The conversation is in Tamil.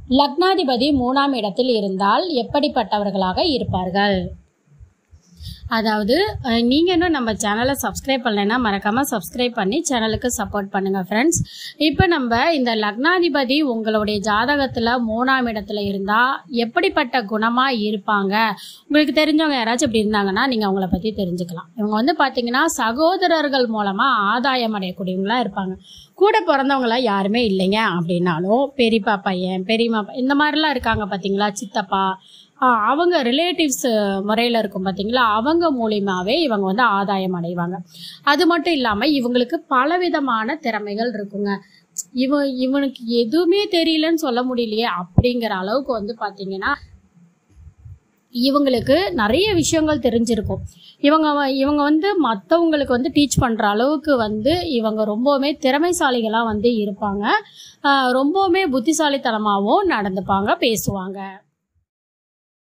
லக்னாதிபதி மூணாம் இடத்தில் இருந்தால் எப்படிப்பட்டவர்களாக இருப்பார்கள் அதாவது அஹ், நீங்க இன்னும் நம்ம சேனலை சப்ஸ்கிரைப் பண்ணலைன்னா மறக்காம சப்ஸ்கிரைப் பண்ணி சேனலுக்கு சப்போர்ட் பண்ணுங்க ஃப்ரெண்ட்ஸ் இப்போ நம்ம இந்த லக்னாதிபதி உங்களுடைய ஜாதகத்துல மூணாம் இடத்துல இருந்தா எப்படிப்பட்ட குணமா இருப்பாங்க உங்களுக்கு தெரிஞ்சவங்க யாராச்சும் இப்படி இருந்தாங்கன்னா நீங்க அவங்கள பத்தி தெரிஞ்சுக்கலாம் இவங்க வந்து பாத்தீங்கன்னா சகோதரர்கள் மூலமா ஆதாயம் அடையக்கூடியவங்களா இருப்பாங்க கூட பிறந்தவங்களாம் யாருமே இல்லைங்க அப்படின்னாலும் பெரியப்பா பையன் பெரியம்மா பையன் இந்த மாதிரிலாம் இருக்காங்க பார்த்தீங்களா சித்தப்பா ஆ, அவங்க ரிலேட்டிவ்ஸ் முறையில் இருக்கும் பார்த்தீங்களா அவங்க மூலியமாகவே இவங்க வந்து ஆதாயம் அடைவாங்க அது மட்டும் இல்லாமல் இவங்களுக்கு பலவிதமான திறமைகள் இருக்குங்க இவன் இவனுக்கு எதுவுமே தெரியலன்னு சொல்ல முடியலையே அப்படிங்கிற அளவுக்கு வந்து பார்த்தீங்கன்னா இவங்களுக்கு நிறைய விஷயங்கள் தெரிஞ்சிருக்கும் இவங்க வ- இவங்க வந்து மற்றவங்களுக்கு வந்து டீச் பண்ணுற அளவுக்கு வந்து இவங்க ரொம்பவுமே திறமைசாலிகளாக வந்து இருப்பாங்க ஆஹ் ரொம்பவுமே புத்திசாலித்தனமாகவும் நடந்துப்பாங்க பேசுவாங்க